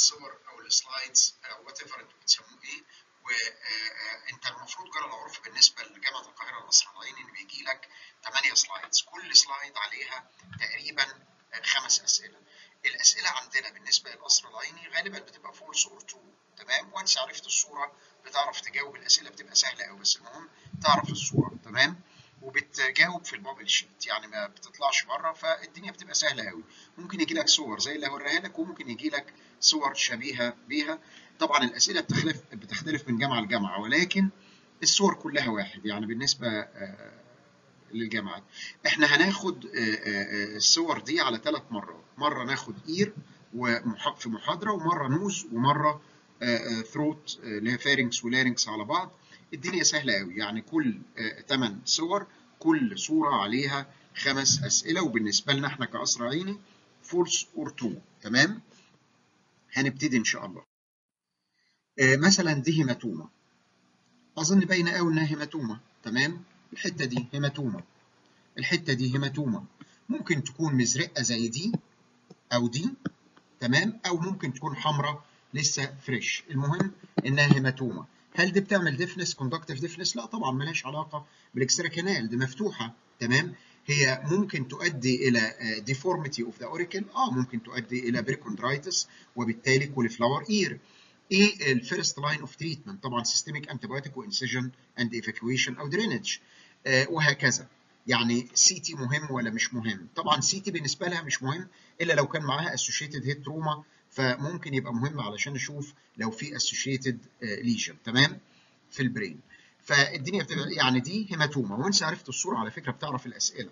الصور او السلايدز وات ايفر انتوا بتسموه ايه وانت المفروض جرى العرف بالنسبه لجامعه القاهره القصر العيني ان بيجي لك 8 سلايدز كل سلايد عليها تقريبا خمس اسئله الاسئله عندنا بالنسبه للقصر العيني غالبا بتبقى فولس اور ترو تمام وانس عرفت الصوره بتعرف تجاوب الاسئله بتبقى سهله قوي بس المهم تعرف الصوره تمام وبتجاوب في البابل شيت يعني ما بتطلعش بره فالدنيا بتبقى سهله قوي ممكن يجي لك صور زي اللي هوريها لك وممكن يجي لك صور شبيهه بيها طبعا الاسئله بتختلف بتختلف من جامعه لجامعه ولكن الصور كلها واحد يعني بالنسبه للجامعات احنا هناخد الصور دي على ثلاث مرات مره ناخد اير في محاضره ومره نوز ومره ثروت اللي هي فارنكس ولارنكس على بعض الدنيا سهله قوي يعني كل 8 صور كل صوره عليها خمس اسئله وبالنسبه لنا احنا كاسرى عيني فولس اور ترو تمام هنبتدي ان شاء الله مثلا دي هيماتوما اظن باينه قوي انها هيماتوما تمام الحته دي هيماتوما الحته دي هيماتوما ممكن تكون مزرقه زي دي او دي تمام او ممكن تكون حمراء لسه فريش المهم انها هيماتوما هل دي بتعمل ديفنس كوندكتيف ديفنس لا طبعا ملهاش علاقه بالاكسترا كانال دي مفتوحه تمام هي ممكن تؤدي الى ديفورميتي اوف ذا اوريكل اه ممكن تؤدي الى بريكوندرايتس وبالتالي كوليفلاور اير ايه الفيرست لاين اوف تريتمنت طبعا سيستميك انتيبيوتيك وانسيجن اند ايفاكويشن او درينج آه وهكذا يعني سي تي مهم ولا مش مهم طبعا سي تي بالنسبه لها مش مهم الا لو كان معاها اسوشيتد هيد تروما فممكن يبقى مهم علشان نشوف لو في اسوشيتد ليجن تمام في البرين فالدنيا بتبقى يعني دي هيماتوما وانس عرفت الصوره على فكره بتعرف الاسئله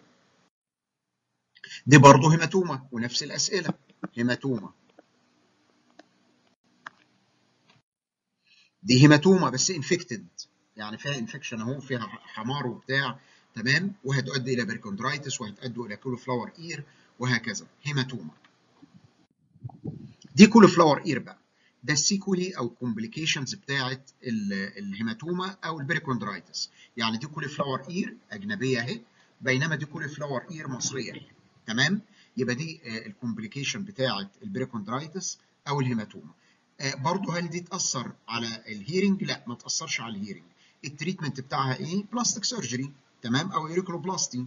دي برضه هيماتوما ونفس الاسئله هيماتوما دي هيماتوما بس انفكتد يعني فيها انفكشن اهو فيها حمار وبتاع تمام وهتؤدي الى بريكوندرايتس وهتؤدي الى كولوفلاور اير وهكذا هيماتوما دي كولوفلاور اير بقى ده السيكولي او كومبليكيشنز بتاعه الهيماتوما او البريكوندرايتس يعني دي كوليفلاور اير اجنبيه اهي بينما دي كوليفلاور اير مصريه تمام يبقى دي الكومبليكيشن بتاعه البريكوندرايتس او الهيماتوما برضه هل دي تاثر على الهيرنج لا ما تاثرش على الهيرنج التريتمنت بتاعها ايه بلاستيك سيرجري تمام او ايريكولوبلاستي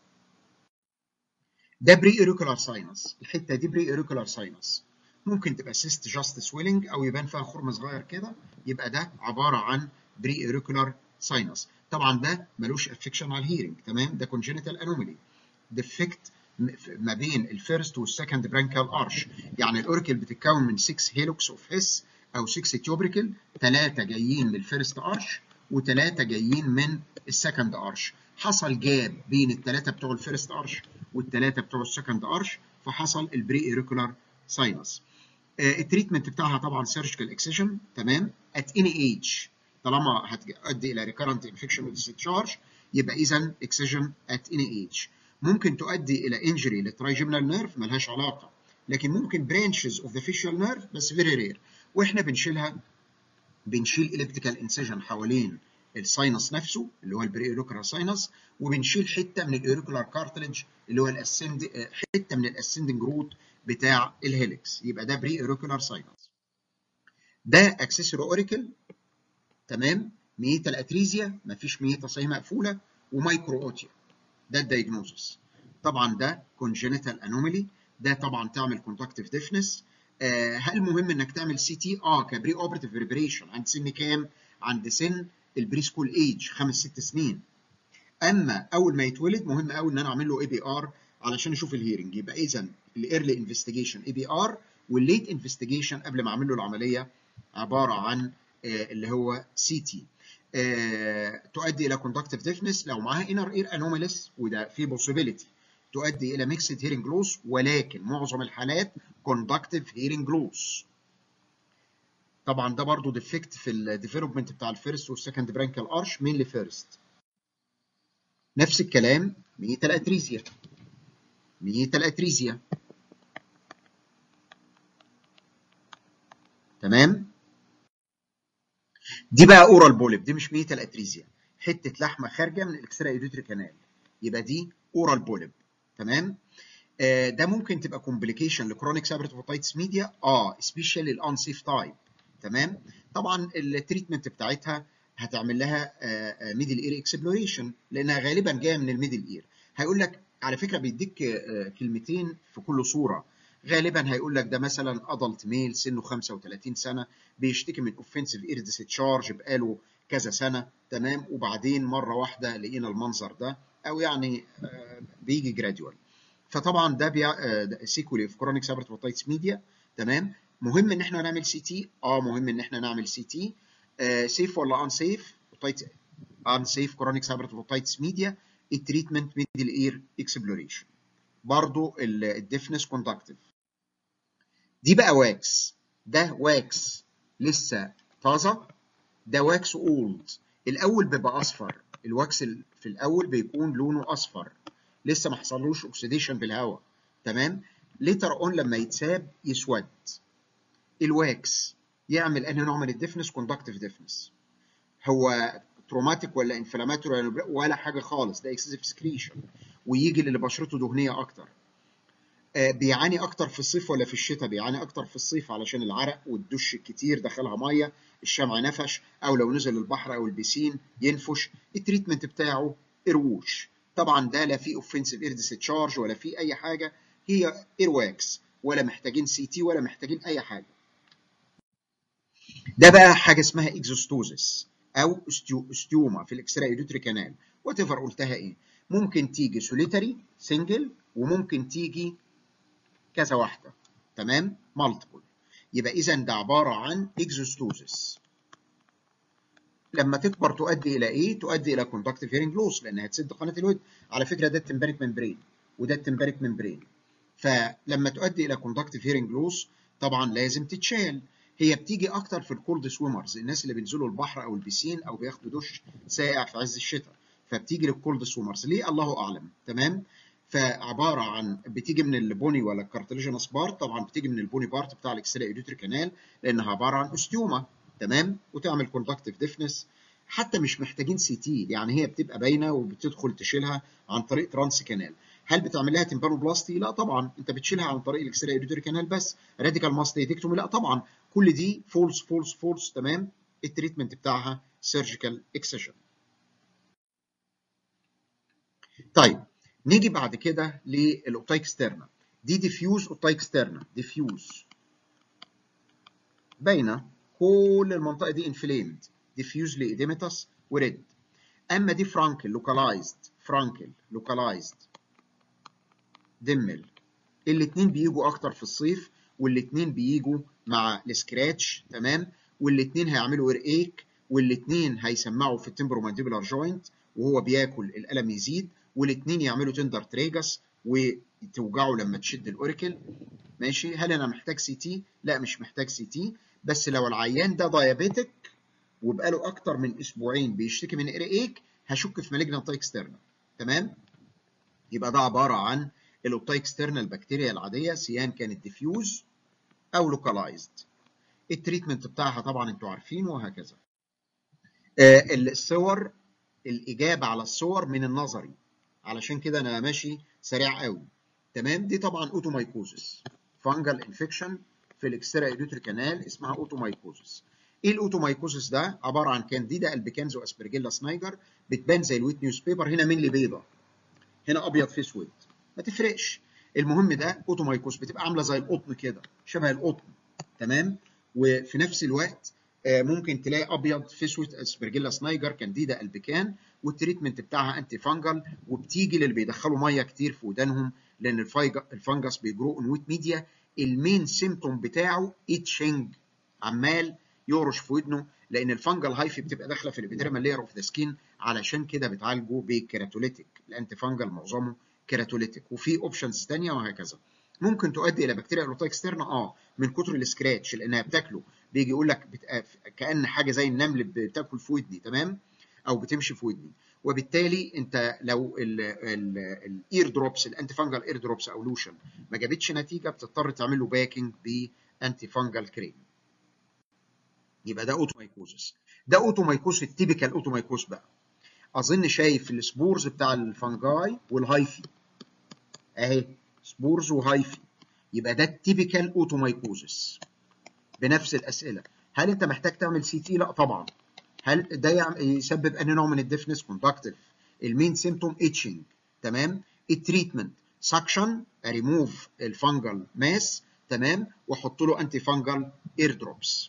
ده بري ايريكولار ساينس الحته دي بري ايريكولار ساينس ممكن تبقى سيست جاست سويلنج او يبان فيها خرم صغير كده يبقى ده عباره عن بري ايريكولار ساينس طبعا ده ملوش افكشن على الهيرنج تمام ده كونجينيتال انومالي ديفكت ما بين الفيرست والسكند برانكال ارش يعني الاوركل بتتكون من 6 هيلوكس اوف هيس او 6 تيوبريكل ثلاثه جايين من الفيرست ارش وثلاثه جايين من السكند ارش حصل جاب بين الثلاثه بتوع الفيرست ارش والثلاثه بتوع السكند ارش فحصل البري ايريكولار ساينس التريتمنت بتاعها طبعا سيرجيكال اكسجن تمام ات اني ايج طالما هتؤدي الى ريكارنت انفكشن ديسشارج يبقى اذا اكسجن ات اني ايج ممكن تؤدي الى انجري للترايجيمنال نيرف ملهاش علاقه لكن ممكن برانشز اوف ذا فيشال نيرف بس فيري رير واحنا بنشيلها بنشيل الكتريكال انسيجن حوالين الساينس نفسه اللي هو البري ايروكولار ساينس وبنشيل حته من الايروكولار كارتلج اللي هو الاسند حته من الاسندنج روت بتاع الهيلكس يبقى ده بري ايروكولار ساينس ده اكسسوري اوريكل تمام ميتا الاتريزيا مفيش ميتا صحيح مقفوله ومايكرو اوتيا ده الدايجنوزس طبعا ده كونجينيتال انومالي ده طبعا تعمل كونتاكتيف ديفنس آه هل مهم انك تعمل سي تي اه كبري اوبرتيف بريبريشن عند سن كام عند سن البري سكول ايج خمس ست سنين اما اول ما يتولد مهم قوي ان انا اعمل له اي بي ار علشان اشوف الهيرنج يبقى اذا الايرلي انفستيجيشن اي بي ار والليت انفستيجيشن قبل ما اعمل له العمليه عباره عن آه اللي هو سي تي آه تؤدي الى كوندكتيف ديفنس لو معاها انر اير انوماليس وده في بوسيبيليتي تؤدي الى ميكسد هيرنج لوس ولكن معظم الحالات كوندكتيف هيرنج لوس طبعا ده برضو ديفكت في الديفلوبمنت بتاع الفيرست والسكند برانكال ارش مين لفيرست نفس الكلام ميتا الاتريزيا ميتا الاتريزيا تمام دي بقى اورال بوليب دي مش ميتا الاتريزيا حته لحمه خارجه من الاكسترا ايدوتري كانال يبقى دي اورال بوليب تمام ده ممكن تبقى كومبليكيشن لكرونيك سابريت اوتايتس ميديا اه سبيشالي الانسيف تايب تمام طبعا التريتمنت بتاعتها هتعمل لها ميدل اير اكسبلوريشن لانها غالبا جايه من الميدل اير هيقول لك على فكره بيديك كلمتين في كل صوره غالبا هيقول لك ده مثلا ادلت ميل سنه 35 سنه بيشتكي من اوفنسيف اير ديسشارج بقاله كذا سنه تمام وبعدين مره واحده لقينا المنظر ده او يعني بيجي جراديوال فطبعا ده بيع سيكولي في كرونيك سابرت اوتايتس ميديا تمام مهم ان احنا نعمل سي تي اه مهم ان احنا نعمل سي تي سيف ولا ان سيف ان سيف كرونيك سابرت اوتايتس ميديا التريتمنت ميدل اير اكسبلوريشن برضو الديفنس كوندكتيف دي بقى واكس ده واكس لسه طازه ده واكس اولد الاول بيبقى اصفر الواكس في الاول بيكون لونه اصفر لسه ما حصلوش اوكسيديشن بالهواء تمام ليتر اون لما يتساب يسود الواكس يعمل انهي نوع من الديفنس كوندكتيف ديفنس هو تروماتيك ولا انفلاماتوري ولا حاجه خالص ده اكسسيف سكريشن ويجي للي بشرته دهنيه اكتر آه بيعاني اكتر في الصيف ولا في الشتاء بيعاني اكتر في الصيف علشان العرق والدش الكتير دخلها ميه الشمع نفش او لو نزل البحر او البسين ينفش التريتمنت بتاعه قروش طبعا ده لا فيه اوفنسيف اير ديسشارج ولا فيه اي حاجه هي ايرواكس ولا محتاجين سي تي ولا محتاجين اي حاجه ده بقى حاجه اسمها اكزوستوزس او استيوما في الاكسترا ايدوتري كانال وات ايفر قلتها ايه ممكن تيجي سوليتري سنجل وممكن تيجي كذا واحده تمام مالتيبل يبقى اذا ده عباره عن اكزوستوزس لما تكبر تؤدي الى ايه؟ تؤدي الى كوندكتيف هيرنج لوس لانها تسد قناه الود على فكره ده التمباريك ممبرين وده التمباريك ممبرين فلما تؤدي الى كوندكتيف هيرنج لوس طبعا لازم تتشال هي بتيجي اكتر في الكولد سويمرز الناس اللي بينزلوا البحر او البسين او بياخدوا دش ساقع في عز الشتاء فبتيجي للكولد سويمرز ليه الله اعلم تمام فعباره عن بتيجي من البوني ولا الكارتليجينس بارت طبعا بتيجي من البوني بارت بتاع الاكسترا ايدوتري كانال لانها عباره عن استيوما تمام وتعمل كوندكتيف ديفنس حتى مش محتاجين سي تي يعني هي بتبقى باينه وبتدخل تشيلها عن طريق ترانس كانال هل بتعمل لها تمبانوبلاستي؟ لا طبعا انت بتشيلها عن طريق الاكسترا ايدوتري كانال بس راديكال ماستيدكتومي لا طبعا كل دي فولس فولس فولس تمام التريتمنت بتاعها سيرجيكال اكسجن طيب نيجي بعد كده للاوتايك ستيرنا دي ديفيوز اوتايك ستيرنا ديفيوز باينه كل المنطقه دي انفليمد ديفيوز لإديمتاس وريد اما دي فرانكل لوكالايزد فرانكل لوكالايزد دمل الاثنين بيجوا اكتر في الصيف والاثنين بيجوا مع السكراتش تمام والاثنين هيعملوا ايك والاثنين هيسمعوا في التمبرومانديبولار جوينت وهو بياكل الالم يزيد والاثنين يعملوا تندر تريجس وتوجعه لما تشد الاوريكل ماشي هل انا محتاج سي تي لا مش محتاج سي تي بس لو العيان ده دايابيتك وبقاله اكتر من اسبوعين بيشتكي من ايك هشك في مالجنانت اكسترنال تمام يبقى ده عباره عن الاوبتايك اكسترنال بكتيريا العاديه سيان كانت ديفيوز او لوكالايزد التريتمنت بتاعها طبعا انتوا عارفين وهكذا آه الصور الاجابه على الصور من النظري علشان كده انا ماشي سريع قوي تمام دي طبعا اوتومايكوزس فانجل انفكشن في الاكسترا ايدوتري كانال اسمها اوتومايكوزس ايه الاوتومايكوزس ده عباره عن كانديدا البيكانزو اسبرجيلا سنايجر بتبان زي الويت نيوز بيبر هنا مين لي بيضه هنا ابيض في اسود ما تفرقش المهم ده اوتومايكوس بتبقى عامله زي القطن كده شبه القطن تمام وفي نفس الوقت ممكن تلاقي ابيض في اسود اسبرجيلا سنايجر كانديدا البيكان والتريتمنت بتاعها انتي فانجل وبتيجي للي بيدخلوا ميه كتير في ودانهم لان الفنجس بيجرو ان ويت ميديا المين سيمتوم بتاعه ايتشنج عمال يورش في ودنه لان الفنجل هايفي بتبقى داخله في الابيديرمال لاير اوف ذا سكين علشان كده بتعالجه بالكيراتوليتيك الانتي فانجل معظمه كيراتوليتيك وفي اوبشنز ثانيه وهكذا ممكن تؤدي الى بكتيريا الاوتايك ستيرنا اه من كتر السكراتش لانها بتاكله بيجي يقول لك بت... كان حاجه زي النمل بتاكل في ودني تمام او بتمشي في ودني وبالتالي انت لو الاير دروبس الانتي فانجل اير دروبس او لوشن ما جابتش نتيجه بتضطر تعمل له باكينج بانتي فانجل كريم يبقى ده اوتومايكوزس ده اوتومايكوز التيبيكال اوتومايكوز بقى اظن شايف السبورز بتاع الفنجاي والهايفي اهي سبورز وهايفي يبقى ده التيبيكال اوتومايكوزس بنفس الاسئله هل انت محتاج تعمل سي تي لا طبعا هل ده يسبب اي نوع من الديفنس كوندكتيف المين سيمتوم اتشنج تمام التريتمنت سكشن ريموف الفنجل ماس تمام واحط له انتي فنجل اير دروبس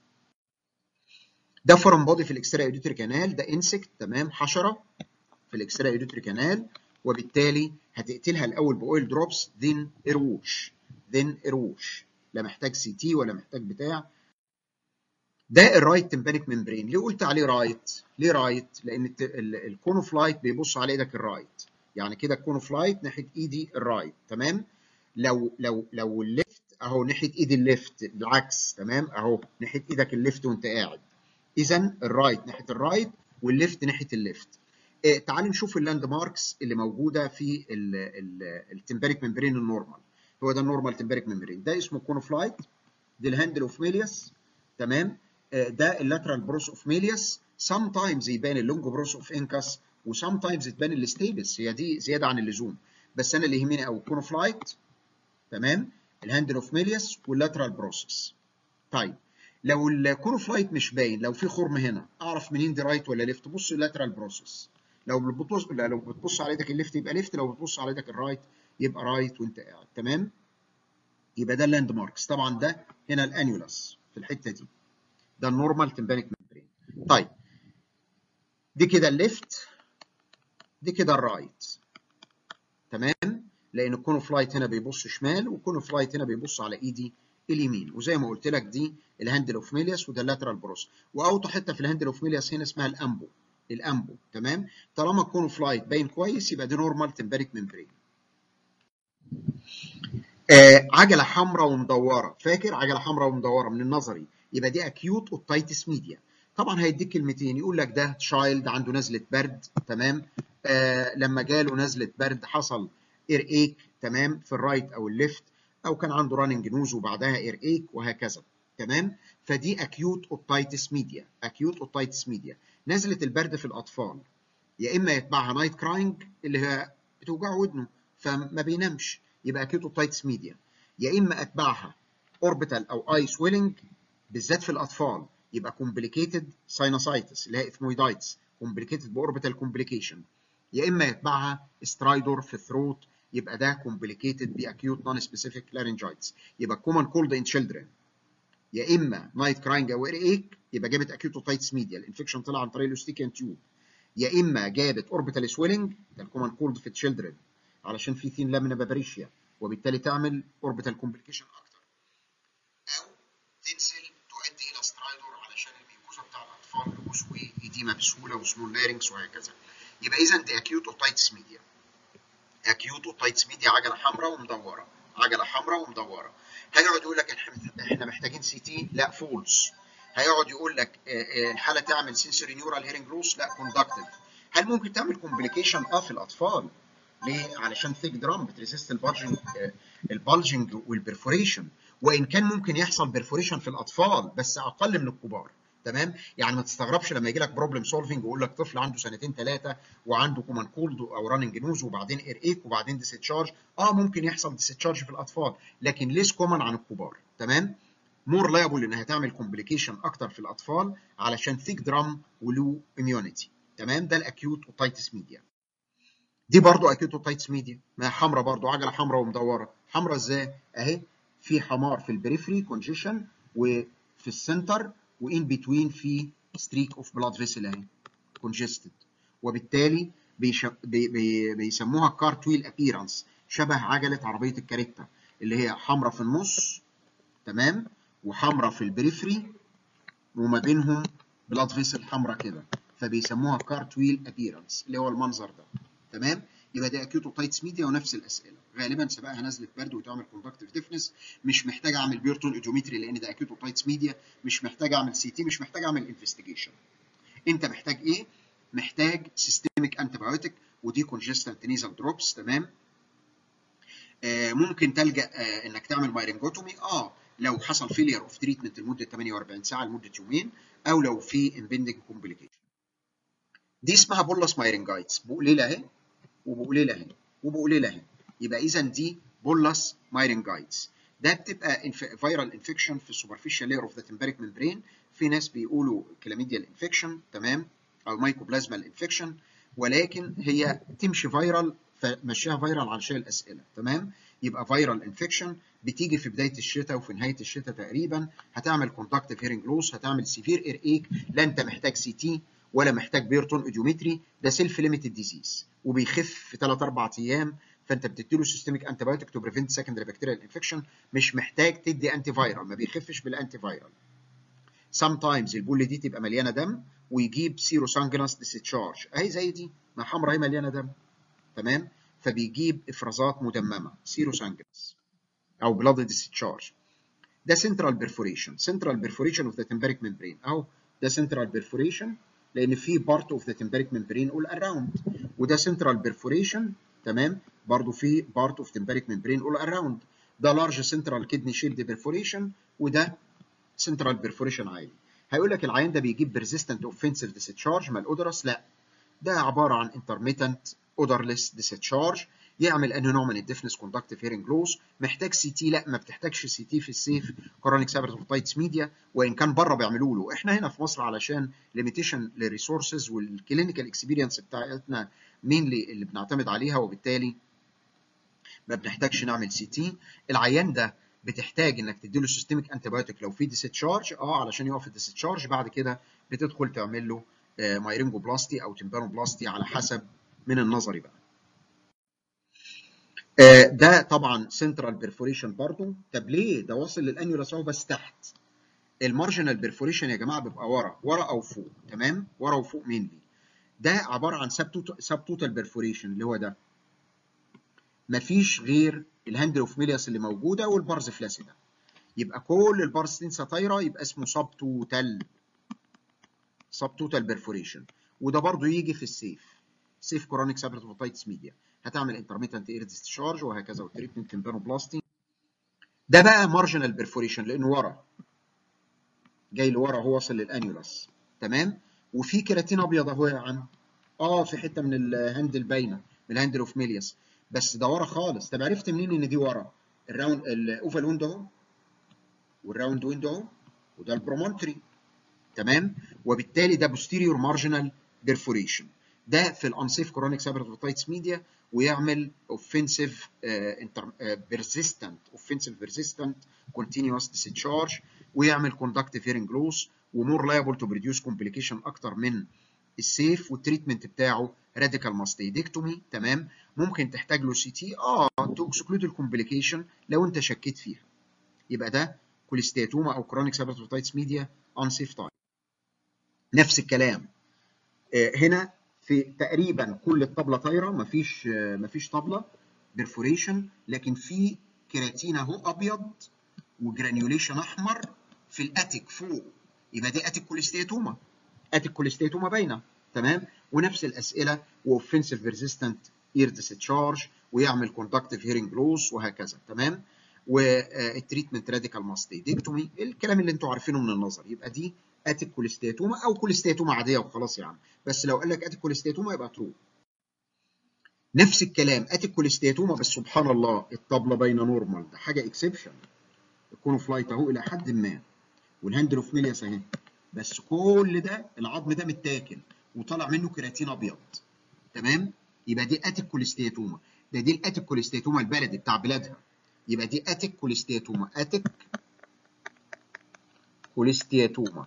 ده فورم بودي في الاكسترا ايديتري كانال ده انسكت تمام حشره في الاكسترا ايديتري كانال وبالتالي هتقتلها الاول باويل دروبس ذن اروش ذن اروش لا محتاج سي تي ولا محتاج بتاع ده الرايت تمبانيك ممبرين ليه قلت عليه رايت ليه رايت لان الكونوفلايت بيبص على ايدك الرايت يعني كده الكونوفلايت ناحيه ايدي الرايت تمام لو لو لو الليفت اهو ناحيه ايدي الليفت بالعكس تمام اهو ناحيه ايدك الليفت وانت قاعد اذا الرايت ناحيه الرايت والليفت ناحيه الليفت آه تعال نشوف اللاند ماركس اللي موجوده في التمبانيك ممبرين النورمال هو ده النورمال تمبانيك ممبرين ده اسمه كونوفلايت دي الهاندل اوف ميليوس تمام ده اللاترال بروس اوف ميليوس سام تايمز يبان اللونج بروس اوف انكاس وسام تايمز تبان الستيبس هي دي زياده عن اللزوم بس انا اللي يهمني قوي كونوفلايت تمام الهاندل اوف ميليوس واللاترال بروسس طيب لو الكونوفلايت مش باين لو في خرم هنا اعرف منين دي رايت ولا ليفت بص اللاترال بروسس لو بتبص لو بتبص على ايدك الليفت يبقى ليفت لو بتبص على ايدك الرايت يبقى رايت وانت قاعد تمام يبقى ده اللاند ماركس طبعا ده هنا الانيولاس في الحته دي ده النورمال تمبانيك ممبرين طيب دي كده الليفت دي كده الرايت تمام لان الكونوفلايت هنا بيبص شمال والكونوفلايت هنا بيبص على ايدي اليمين وزي ما قلت لك دي الهاندل اوف ميلياس وده اللاترال بروس واوطى حته في الهاندل اوف ميلياس هنا اسمها الامبو الامبو تمام طالما الكونوفلايت باين كويس يبقى دي نورمال تمبانيك ممبرين آه عجله حمراء ومدوره فاكر عجله حمراء ومدوره من النظري يبقى دي اكيوت اوتايتس ميديا طبعا هيديك كلمتين يقول لك ده تشايلد عنده نزله برد تمام آه لما جاله نزله برد حصل اير ايك تمام في الرايت او الليفت او كان عنده راننج نوز وبعدها اير ايك وهكذا تمام فدي اكيوت اوتايتس ميديا اكيوت اوتايتس ميديا نزله البرد في الاطفال يا اما يتبعها نايت كراينج اللي هي بتوجعه ودنه فما بينامش يبقى اكيوت اوتايتس ميديا يا اما اتبعها اوربيتال او اي سويلنج بالذات في الاطفال يبقى كومبليكيتد ساينوسايتس اللي هي اثمويدايتس كومبليكيتد باوربيتال كومبليكيشن يا اما يتبعها سترايدور في الثروت يبقى ده كومبليكيتد باكيوت نون سبيسيفيك لارنجايتس يبقى كومن كولد ان تشيلدرن يا اما نايت كراينج او ايك يبقى جابت اكيوت اوتايتس ميديا الانفكشن طلع عن طريق الاستيكيان تيوب يا اما جابت اوربيتال سويلنج ده الكومن كولد في التشيلدرن علشان في ثين لامينا بابريشيا وبالتالي تعمل اوربيتال كومبليكيشن اكتر او تنزل تؤدي الى سترايدور علشان الميكوزا بتاع الاطفال تبوظ ويديما بسهوله وسمول لارنكس وهكذا يبقى اذا دي اكيوت اوتايتس ميديا اكيوت اوتايتس ميديا عجله حمراء ومدوره عجله حمراء ومدوره هيقعد يقول لك احنا محتاجين سي تي لا فولس هيقعد يقول لك الحاله تعمل سنسوري نيورال هيرنج لوس لا كوندكتيف هل ممكن تعمل كومبليكيشن اه في الاطفال ليه علشان ثيك درام بتريزيست البالجنج البالجنج والبرفوريشن وان كان ممكن يحصل برفوريشن في الاطفال بس اقل من الكبار تمام يعني ما تستغربش لما يجي لك بروبلم سولفنج ويقول لك طفل عنده سنتين ثلاثه وعنده كومان كولد او راننج نوز وبعدين اير ايك وبعدين ديستشارج اه ممكن يحصل ديستشارج في الاطفال لكن ليس كومن عن الكبار تمام مور لايبل انها تعمل كومبليكيشن اكتر في الاطفال علشان ثيك درام ولو اميونيتي تمام ده الاكيوت اوتايتس ميديا دي برضو اكيوت اوتايتس ميديا ما حمراء برضو عجله حمراء ومدوره حمراء ازاي اهي في حمار في البريفري كونجيشن وفي السنتر وان بتوين في ستريك اوف بلاد فيسل اهي كونجستد وبالتالي بيش... بي... بي... بيسموها كارتويل ابيرانس شبه عجله عربيه الكاريتا اللي هي حمراء في النص تمام وحمراء في البريفري وما بينهم بلاد فيسل حمراء كده فبيسموها كارتويل ابيرانس اللي هو المنظر ده تمام يبقى ده اكيوت اوتايتس ميديا ونفس الاسئله غالبا سبقها نزله برد وتعمل كوندكتيف ديفنس مش محتاج اعمل بيرتون ايديومتري لان ده اكيوت اوتايتس ميديا مش محتاج اعمل سي تي مش محتاج اعمل انفستيجيشن انت محتاج ايه محتاج سيستميك انتي بايوتيك ودي كونجستنت نيزل دروبس تمام آه ممكن تلجا آه انك تعمل مايرنجوتومي اه لو حصل فيلير اوف تريتمنت لمده 48 ساعه لمده يومين او لو في امبندنج كومبليكيشن دي اسمها بولس مايرنجايتس بقليله اهي وبقليله اهي وبقليله اهي يبقى اذا دي بولس مايرنجايتس ده بتبقى فيرال انفكشن في السوبرفيشال لاير اوف ذا تمبريك ممبرين في ناس بيقولوا كلاميديال انفكشن تمام او مايكوبلازمال انفكشن ولكن هي تمشي فيرال فمشيها فيرال علشان الاسئله تمام يبقى فيرال انفكشن بتيجي في بدايه الشتاء وفي نهايه الشتاء تقريبا هتعمل كونتاكتيف هيرنج لوس هتعمل سيفير اير ايك لا انت محتاج سي تي ولا محتاج بيرتون اوديومتري ده سيلف ليميتد ديزيز وبيخف في 3 4 ايام فانت بتديله سيستميك انتي بايوتيك تو بريفنت سكندري بكتيريال انفكشن مش محتاج تدي انتي فايرال ما بيخفش بالانتي فايرال sometimes البول دي تبقى مليانه دم ويجيب سيرو سانجنس ديسشارج اهي زي دي ما حمراء اهي مليانه دم تمام فبيجيب افرازات مدممه سيرو سانجنس او بلاد ديسشارج ده سنترال بيرفوريشن سنترال بيرفوريشن اوف ذا تمبريك ممبرين اهو ده سنترال بيرفوريشن لان في بارت اوف ذا تمبريك ممبرين اول اراوند وده سنترال بيرفوريشن تمام برضو في بارت اوف تمبريك ممبرين اول اراوند ده لارج سنترال كدني شيلد بيرفوريشن وده سنترال بيرفوريشن عالي هيقول لك العيان ده بيجيب بيرزيستنت اوفنسيف ديسشارج مال اودرس لا ده عباره عن انترميتنت اودرلس ديسشارج يعمل انهي نوع من الديفنس كوندكتيف هيرنج لوس محتاج سي تي لا ما بتحتاجش سي تي في السيف كورونيك سابرتوفيتايتس ميديا وان كان بره بيعملوا له احنا هنا في مصر علشان ليميتيشن للريسورسز والكلينيكال اكسبيرينس بتاعتنا مينلي اللي بنعتمد عليها وبالتالي ما بنحتاجش نعمل سي تي العيان ده بتحتاج انك تديله سيستميك انتي بايوتيك لو في ديستشارج اه علشان يقف الديستشارج بعد كده بتدخل تعمل له آه مايرينجو بلاستي او تمبانو بلاستي على حسب من النظري بقى آه ده طبعا سنترال بيرفوريشن برضه طب ليه ده واصل للانيولاس اهو بس تحت المارجنال بيرفوريشن يا جماعه بيبقى ورا ورا او فوق تمام ورا وفوق مينلي ده عباره عن سب توتال بيرفوريشن اللي هو ده مفيش غير الهاندل اوف ميلياس اللي موجوده والبارز فلاسيدا يبقى كل البارز ساتايرا يبقى اسمه سب توتال سب توتال بيرفوريشن وده برضو يجي في السيف سيف كورونيك سابرتوفيتايتس ميديا هتعمل انترميتنت اير ديسشارج وهكذا والتريتمنت تمبانوبلاستي ده بقى مارجنال بيرفوريشن لانه ورا جاي لورا هو واصل للانيولاس تمام وفي كيراتين ابيض اهو يا عم اه في حته من الهاندل باينه من الهاندل اوف ميلياس بس ده ورا خالص طب عرفت منين ان دي ورا الراوند الاوفال ويندو اهو والراوند ويندو اهو وده البرومونتري تمام وبالتالي ده بوستيريور مارجنال بيرفوريشن ده في الانسيف كورونيك سابرتوفيتايتس ميديا ويعمل اوفنسيف بيرزيستنت اوفنسيف بيرزيستنت كونتينوس ديسشارج ويعمل كوندكتيف هيرنج لوس ومور لايبل تو بروديوس كومبليكيشن اكتر من السيف والتريتمنت بتاعه راديكال ماستيدكتومي تمام ممكن تحتاج له سي تي اه تو اكسكلود الكومبليكيشن لو انت شكيت فيها يبقى ده كوليستياتوما او كرونيك سابرتوفيتايتس ميديا ان سيف تايم نفس الكلام آه هنا في تقريبا كل الطبله طايره مفيش آه مفيش طبله بيرفوريشن لكن في كيراتين اهو ابيض وجرانيوليشن احمر في الاتيك فوق يبقى دي اتيك كوليستياتوما اتيك كوليستياتوما باينه تمام ونفس الاسئله واوفنسيف ريزيستنت اير ديسشارج ويعمل كوندكتيف هيرنج لوس وهكذا تمام والتريتمنت راديكال ماستيدكتومي الكلام اللي انتوا عارفينه من النظر يبقى دي اتيك كوليستياتوما او كوليستياتوما عاديه وخلاص يا عم بس لو قال لك اتيك كوليستياتوما يبقى ترو نفس الكلام اتيك كوليستياتوما بس سبحان الله الطبله باينه نورمال ده حاجه اكسبشن الكونو فلايت اهو الى حد ما والهاندل اوف ميلياس اهي بس كل ده العظم ده متاكل وطلع منه كيراتين ابيض تمام يبقى دي اتيك كوليستياتوما ده دي الاتيك كوليستياتوما البلدي بتاع بلادها يبقى دي اتيك كوليستياتوما اتيك كوليستياتوما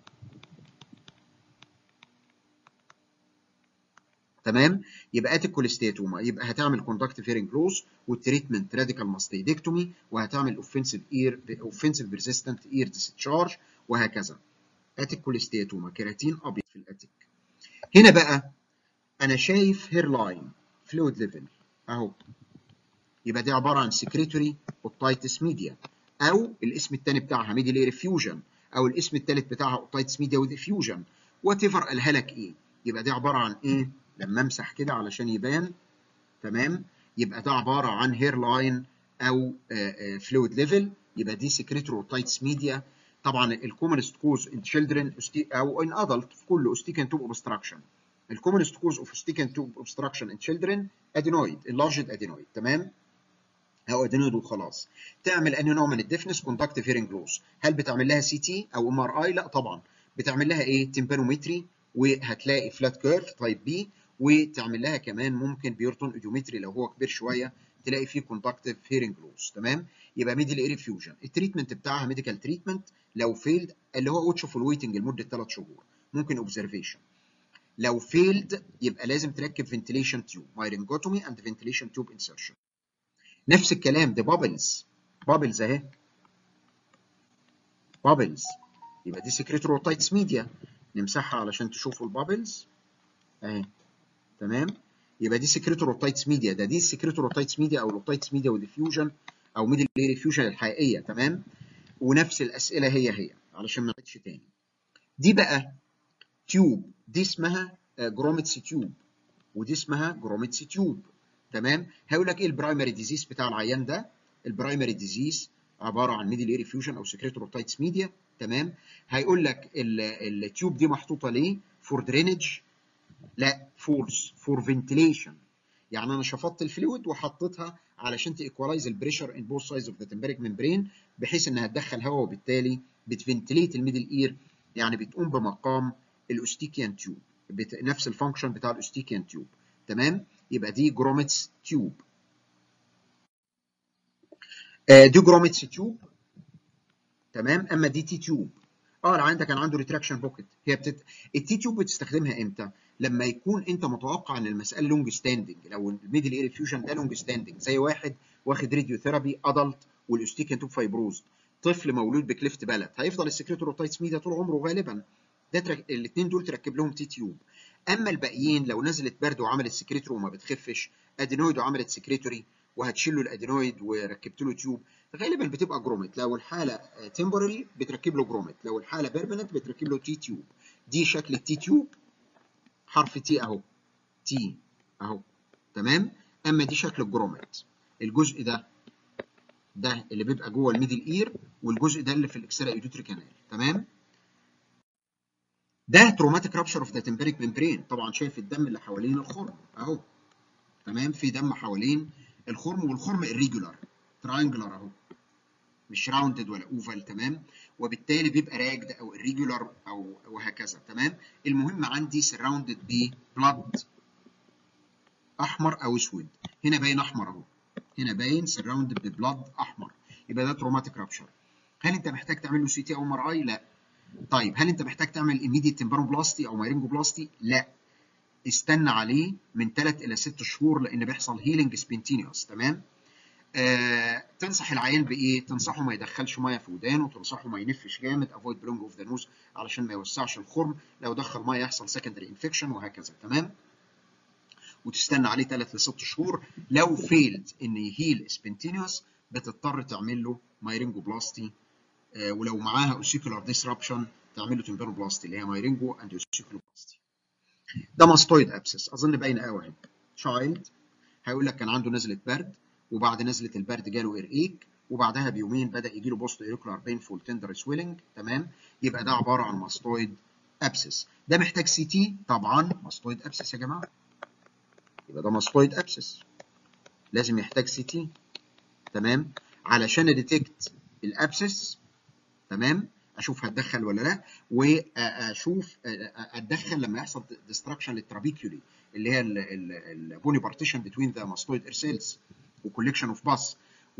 تمام يبقى اتيك كوليستياتوما يبقى هتعمل كوندكتيف هيرنج لوس والتريتمنت راديكال ماستيدكتومي وهتعمل اوفنسيف اير اوفنسيف ريزيستنت اير ديسشارج وهكذا اتيك كوليستياتوما كيراتين ابيض في الاتيك هنا بقى انا شايف هير لاين فلويد ليفل اهو يبقى دي عباره عن سكريتوري اوتايتس ميديا او الاسم الثاني بتاعها ميديال اير فيوجن او الاسم الثالث بتاعها اوتايتس ميديا وذ فيوجن وات ايفر قالها لك ايه يبقى دي عباره عن ايه لما امسح كده علشان يبان تمام يبقى ده عباره عن هير لاين او فلويد ليفل يبقى دي سكريتوري اوتايتس ميديا طبعا الكومنست كوز ان تشيلدرن او ان ادلت في كل اوستيكان توب اوبستراكشن الكومنست كوز اوف اوستيكان توب اوبستراكشن ان تشيلدرن ادينويد اللارجد ادينويد تمام او ادينويد وخلاص تعمل انهي نوع من الديفنس كوندكتيف هيرنج لوس هل بتعمل لها سي تي او ام ار اي لا طبعا بتعمل لها ايه تمبانومتري وهتلاقي فلات كيرف تايب بي وتعمل لها كمان ممكن بيرتون اوديومتري لو هو كبير شويه تلاقي فيه كوندكتيف هيرنج لوس تمام يبقى ميدل اير فيوجن التريتمنت بتاعها ميديكال تريتمنت لو فيلد اللي هو واتشفول ويتنج لمده 3 شهور ممكن اوبزرفيشن لو فيلد يبقى لازم تركب فنتيليشن تيوب مايرنجوتومي اند فنتيليشن تيوب انسرشن نفس الكلام دي بابلز بابلز اهي بابلز يبقى دي سكريتوروتايتس ميديا نمسحها علشان تشوفوا البابلز اهي تمام يبقى دي سكريتوروتايتس ميديا ده دي السكريتوروتايتس ميديا او لوتايتس ميديا وديفيوجن او ميدل اير فيوجن الحقيقيه تمام ونفس الاسئله هي هي علشان ما نعيدش تاني دي بقى تيوب دي اسمها جروميتس تيوب ودي اسمها جروميتس تيوب تمام هيقول لك ايه البرايمري ديزيز بتاع العيان ده البرايمري ديزيز عباره عن ميدل اير فيوجن او سكريتوروتايتس ميديا تمام هيقول لك التيوب دي محطوطه ليه فور درينج لا فورس فور فنتيليشن يعني انا شفطت الفلويد وحطيتها علشان تيكوالايز البريشر ان بوث سايدز اوف ذا تمبريك ممبرين بحيث انها تدخل هواء وبالتالي بتفنتليت الميدل اير يعني بتقوم بمقام الاوستيكيان تيوب بت... نفس الفانكشن بتاع الاوستيكيان تيوب تمام يبقى دي جروميتس تيوب آه دي جروميتس تيوب تمام اما دي تي تيوب اه عندك كان عنده ريتراكشن بوكيت هي بتت... التي تيوب بتستخدمها امتى؟ لما يكون انت متوقع ان المساله لونج ستاندنج لو الميدل اير فيوجن ده لونج ستاندنج زي واحد واخد راديو ثيرابي ادلت والاوستيكيان توب فايبروز طفل مولود بكليفت بالت هيفضل السكريتوروتايتس ميديا طول عمره غالبا ده ترك... الاثنين دول تركب لهم تي تيوب اما الباقيين لو نزلت برد وعملت سكريتوري وما بتخفش ادينويد وعملت سكريتوري وهتشيل له الادينويد وركبت له تيوب غالبا بتبقى جروميت لو الحاله تمبورالي بتركب له جروميت لو الحاله بيرمننت بتركب له تي تيوب دي شكل التي تيوب حرف تي اهو تي اهو تمام اما دي شكل الجروميت الجزء ده ده اللي بيبقى جوه الميدل اير والجزء ده اللي في الاكسترا ايدوتري كانال تمام ده تروماتيك رابشر اوف ذا تمبريك ممبرين طبعا شايف الدم اللي حوالين الخرم اهو تمام في دم حوالين الخرم والخرم الريجولار تراينجلر اهو مش راوندد ولا اوفال تمام وبالتالي بيبقى راجد او irregular او وهكذا تمام المهم عندي سراوندد ببلاد احمر او اسود هنا باين احمر اهو هنا باين سراوندد ببلاد احمر يبقى ده تروماتيك رابشر هل انت محتاج تعمل له سي تي او ام ار اي لا طيب هل انت محتاج تعمل ايميديت تمبرونبلاستي او مايرينجوبلاستي لا استنى عليه من 3 الى 6 شهور لان بيحصل هيلينج سبنتينيوس تمام آه، تنصح العيان بايه؟ تنصحه ما يدخلش ميه في ودانه، تنصحه ما ينفش جامد افويد بلونج اوف ذا نوز علشان ما يوسعش الخرم، لو دخل ميه يحصل سكندري انفكشن وهكذا تمام؟ وتستنى عليه 3 ل 6 شهور، لو فيلد ان يهيل سبنتينيوس بتضطر تعمل له مايرينجوبلاستي آه، ولو معاها اوسيكولار ديسربشن تعمل له تمبيروبلاستي اللي هي مايرينجو اند اوسيكولوبلاستي. ده ماستويد ابسس اظن باينه قوي اهي. تشايلد هيقول لك كان عنده نزله برد وبعد نزله البرد جاله ايريك وبعدها بيومين بدا يجي له بوست ايريكولار بينفول تندر سويلنج تمام يبقى ده عباره عن ماستويد ابسس ده محتاج سي تي طبعا ماستويد ابسس يا جماعه يبقى ده ماستويد ابسس لازم يحتاج سي تي تمام علشان اديتكت الابسس تمام اشوف هتدخل ولا لا واشوف اتدخل لما يحصل ديستراكشن للترابيكيولي اللي هي البوني بارتيشن بتوين ذا ماستويد اير سيلز وكوليكشن اوف باس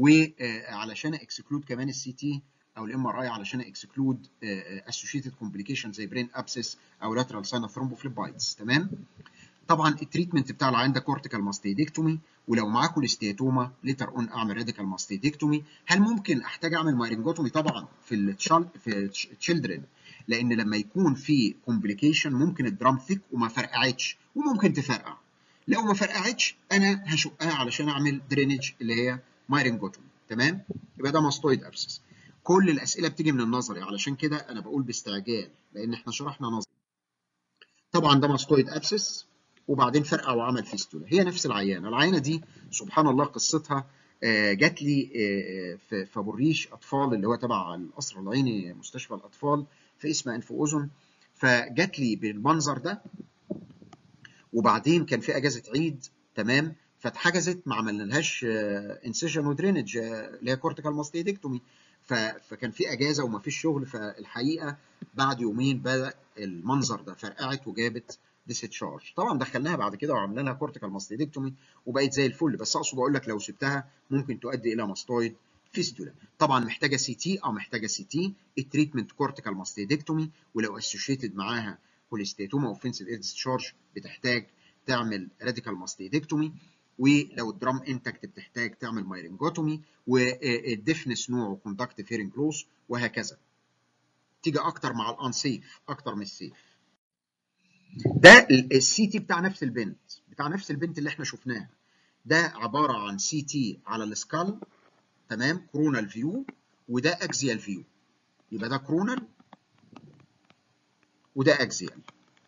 وعلشان اكسكلود كمان السي تي او الام ار اي علشان اكسكلود اسوشيتد كومبليكيشن زي برين ابسس او لاترال ساين ثرومبوفليبايتس تمام طبعا التريتمنت بتاع العيان ده كورتيكال ماستيدكتومي ولو معاه كوليستياتوما ليتر اون اعمل راديكال ماستيدكتومي هل ممكن احتاج اعمل مايرنجوتومي طبعا في التشال في التشيلدرن لان لما يكون في كومبليكيشن ممكن الدرام ثيك وما فرقعتش وممكن تفرقع لو ما فرقعتش انا هشقها علشان اعمل درينج اللي هي مايرنجوتومي تمام يبقى ده ماستويد ابسس كل الاسئله بتيجي من النظري علشان كده انا بقول باستعجال لان احنا شرحنا نظري طبعا ده ماستويد ابسس وبعدين فرقع وعمل فيستولا هي نفس العيانه العيانه دي سبحان الله قصتها جات لي في فابوريش اطفال اللي هو تبع القصر العيني مستشفى الاطفال في اسم انف واذن فجات لي بالمنظر ده وبعدين كان في اجازه عيد تمام فاتحجزت ما عملنالهاش انسيجن ودرينج اللي هي كورتيكال ماستيدكتومي فكان في اجازه وما فيش شغل فالحقيقه بعد يومين بدا المنظر ده فرقعت وجابت ديستشارج طبعا دخلناها بعد كده وعملنا لها كورتيكال ماستيدكتومي وبقت زي الفل بس اقصد اقول لك لو سبتها ممكن تؤدي الى ماستويد فيستولا طبعا محتاجه سي تي اه محتاجه سي تي التريتمنت كورتيكال ماستيدكتومي ولو اسوشيتد معاها كوليستيتوما اوفنسيف ديسشارج بتحتاج تعمل راديكال ماستيدكتومي ولو الدرام انتكت بتحتاج تعمل مايرنجوتومي والديفنس نوع وكوندكتيف هيرنج لوس وهكذا تيجي اكتر مع الانسيف اكتر من السيف ده السي تي بتاع نفس البنت بتاع نفس البنت اللي احنا شفناها ده عباره عن سي تي على السكال تمام كرونال فيو وده اكزيال فيو يبقى ده كرونال وده اكزيال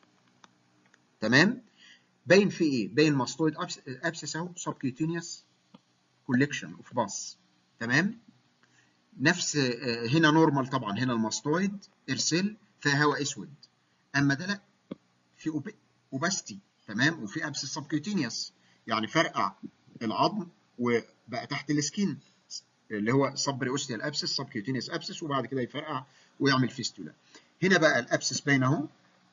تمام باين في ايه باين ماستويد ابسس اهو سبكيوتينيوس كولكشن اوف باس تمام نفس هنا نورمال طبعا هنا الماستويد ارسل فيها هواء اسود اما ده لا في اوباستي تمام وفي ابسس سبكيوتينيوس يعني فرقع العظم وبقى تحت السكين اللي هو سب اوستيال ابسس سبكيوتينيوس ابسس وبعد كده يفرقع ويعمل فيستولا هنا بقى الابسس باين اهو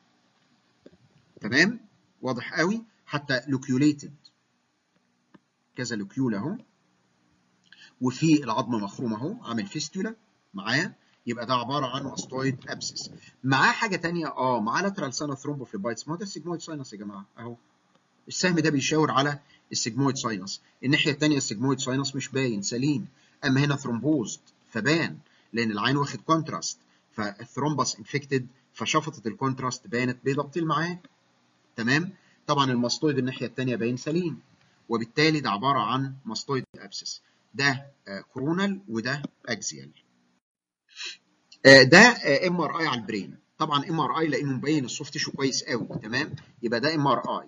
تمام واضح قوي حتى لوكيوليتد كذا لوكيول اهو وفي العظم مخروم اهو عامل فيستولا معاه يبقى ده عباره عن ماستويد ابسس معاه حاجه ثانيه اه معاه لاترال سانا ثرومبوفليبايتس ما هو ده السيجمويد ساينس يا جماعه اهو السهم ده بيشاور على السيجمويد ساينس الناحيه الثانيه السيجمويد ساينس مش باين سليم اما هنا ثرومبوزد فبان لان العين واخد كونتراست فالثرومبس انفكتد فشفطت الكونتراست بانت بيضه بطيل معاه تمام طبعا الماستويد الناحيه الثانيه باين سليم وبالتالي ده عباره عن ماستويد ابسس ده كورونال وده اكزيال ده ام ار اي على البرين طبعا ام ار اي لانه مبين السوفت تيشو كويس قوي تمام يبقى ده ام ار اي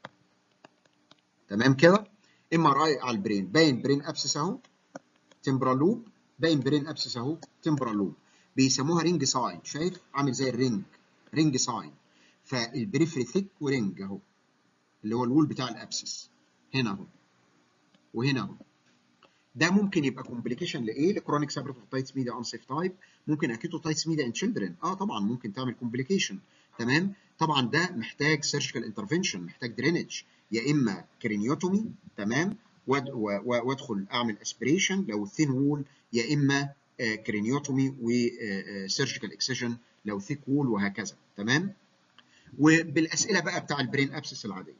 تمام كده ام ار اي على البرين باين برين ابسس اهو تمبرال لوب باين برين ابسس اهو تمبرال لوب بيسموها رينج ساين شايف عامل زي الرينج رينج ساين فالبريفري ثيك ورينج اهو اللي هو الوول بتاع الابسس هنا اهو وهنا اهو ده ممكن يبقى كومبليكيشن لايه؟ لكرونيك سابرتوفيتايتس ميديا انسيف تايب ممكن اكيتوتايتس ميديا ان تشيلدرن اه طبعا ممكن تعمل كومبليكيشن تمام طبعا ده محتاج سيرجيكال انترفنشن محتاج درينج يا اما كرينيوتومي تمام وادخل اعمل اسبريشن لو ثين وول يا اما كرينيوتومي وسيرجيكال اكسجن لو ثيك وول وهكذا تمام وبالاسئله بقى بتاع البرين ابسس العاديه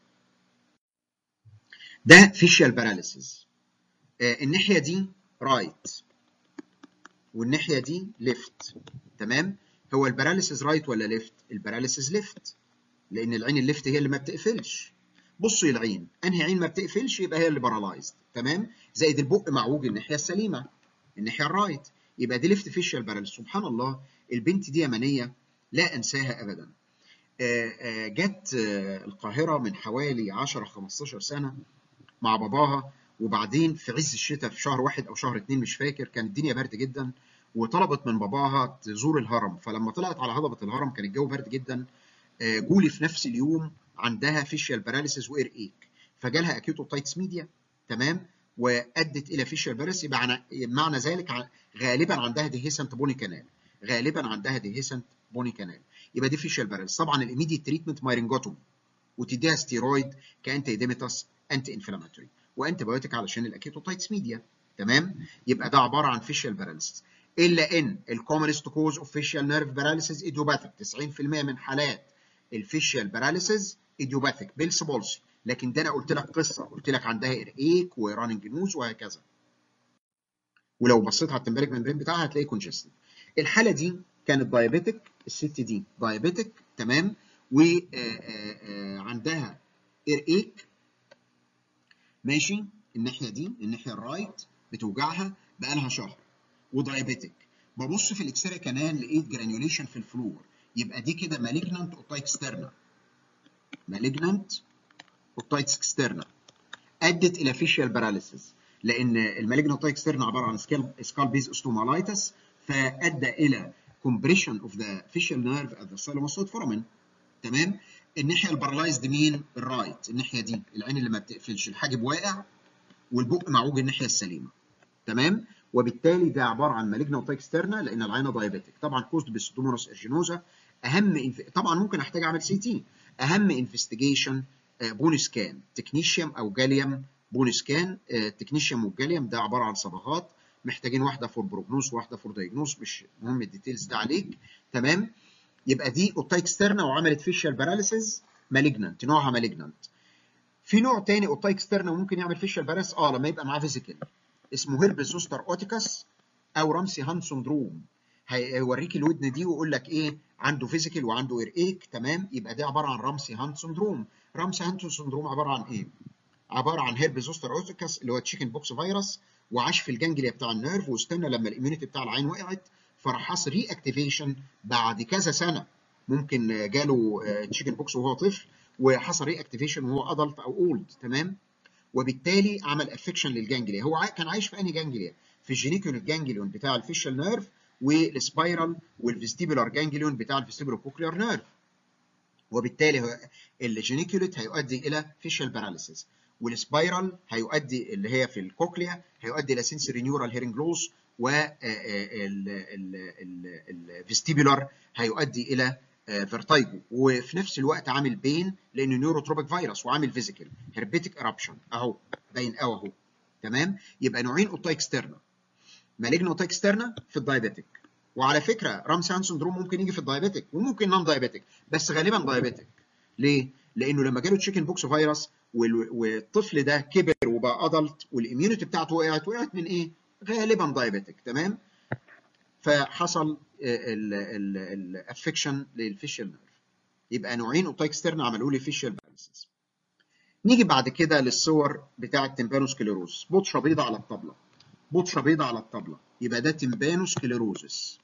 ده فيشيال باراليسيس الناحيه دي رايت والناحيه دي ليفت تمام هو الباراليسيس رايت ولا ليفت الباراليسيس ليفت لان العين الليفت هي اللي ما بتقفلش بصوا العين انهي عين ما بتقفلش يبقى هي اللي بارالايزد تمام زائد البق معوج الناحيه السليمه الناحيه الرايت يبقى دي ليفت فيشيال باراليسيس سبحان الله البنت دي يمنيه لا انساها ابدا جت القاهره من حوالي 10 15 سنه مع باباها وبعدين في عز الشتاء في شهر واحد او شهر اتنين مش فاكر كانت الدنيا برد جدا وطلبت من باباها تزور الهرم فلما طلعت على هضبه الهرم كان الجو برد جدا جولي في نفس اليوم عندها فيشيال باراليسيس واير ايك فجالها اكيوتوتايتس ميديا تمام وادت الى فيشيال باراليسيس يبقى معنى ذلك غالبا عندها ديهيسنت بوني كانال غالبا عندها ديهيسنت بوني كانال يبقى دي فيشيال باراليسيس طبعا الايميديت تريتمنت مايرنجوتومي وتديها ستيرويد كانتي ديميتاس انتي انفلاماتوري وانتي بايوتيك علشان الاكيتوتايتس ميديا تمام يبقى ده عباره عن فيشيال باراليسيس الا ان الكومنست كوز اوف فيشيال نيرف باراليسيس ايديوباثيك 90% من حالات الفيشيال باراليسيس ايديوباثيك بيلس بولسي لكن ده انا قلت لك قصه قلت لك عندها ايريك وراننج نوز وهكذا ولو بصيت على التمبريك ممبرين بتاعها هتلاقي كونجستد الحاله دي كانت دايابيتك الست دي دايابيتك تمام وعندها ايريك ماشي الناحيه دي الناحيه الرايت بتوجعها بقالها شهر ودايابيتك ببص في الاكسري كانال لقيت جرانيوليشن في الفلور يبقى دي كده مالجنانت اوتايت اكسترنا مالجنانت اوتايت اكسترنا ادت الى فيشيال باراليسيس لان المالجنانت اوتايت اكسترنا عباره عن سكال بيز استومالايتس فادى الى compression of the facial nerve at the thalamus foramen تمام الناحيه البارالايزد مين الرايت الناحيه دي العين اللي ما بتقفلش الحاجب واقع والبق معوج الناحيه السليمه تمام وبالتالي ده عباره عن مالجنا وتايكسترنا لان العينه دايابيتك طبعا كوست بالسودوموناس ارجينوزا اهم إنف... طبعا ممكن احتاج اعمل سي تي اهم انفستيجيشن بون سكان تكنيشيوم او جاليوم بون سكان التكنيشيوم والجاليوم ده عباره عن صبغات محتاجين واحده فور بروجنوس وواحده فور دايجنوس مش مهم الديتيلز ده عليك تمام يبقى دي اوتايكسترنا وعملت فيشيال باراليسيس مالجنانت نوعها مالجنانت في نوع تاني اوتايكسترنا ممكن يعمل فيشيال باراليسيس اه لما يبقى معاه فيزيكال اسمه هيربس زوستر اوتيكاس او رامسي هان سندروم هيوريك الودن دي ويقول لك ايه عنده فيزيكال وعنده اير ايك تمام يبقى ده عباره عن رامسي هان سندروم رامسي هان سندروم عباره عن ايه عباره عن هيربس زوستر اوتيكاس اللي هو تشيكن بوكس فيروس وعاش في الجانجليا بتاع النيرف واستنى لما الاميونيتي بتاع العين وقعت فراح حصل ري اكتيفيشن بعد كذا سنه ممكن جاله تشيكن بوكس وهو طفل وحصل ري اكتيفيشن وهو ادلت او اولد تمام وبالتالي عمل افكشن للجانجليا هو كان عايش في انهي جانجليا في الجينيكول جانجليون بتاع الفيشال نيرف والسبايرال والفيستيبولار جانجليون بتاع الفيستيبولار كوكليار نيرف وبالتالي الجينيكوليت هيؤدي الى فيشال باراليسيس والسبايرال هيؤدي اللي هي في الكوكليا هيؤدي الى سنسوري نيورال هيرنج لوس والفيستيبولار هيؤدي الى فيرتايجو وفي نفس الوقت عامل بين لانه نيوروتروبيك فيروس وعامل فيزيكال هربيتك ارابشن اهو باين قوي اهو تمام يبقى نوعين اوتا اكسترنا مالجنا اوتا اكسترنا في الدايابيتك وعلى فكره رامسان سندروم ممكن يجي في الدايابيتك وممكن نون دايابيتك بس غالبا دايابيتك ليه؟ لانه لما جاله تشيكن بوكس فيروس والطفل ده كبر وبقى ادلت والاميونيتي بتاعته وقعت وقعت من ايه؟ غالبا دايابيتك تمام؟ فحصل الافكشن للفيشيال نيرف يبقى نوعين اوتا اكسترنا عملوا لي فيشيال باراليسيس نيجي بعد كده للصور بتاع التمبانوسكليروز بطشه بيضاء على الطبله بطشه بيضاء على الطبله يبقى ده تمبانوسكليروزس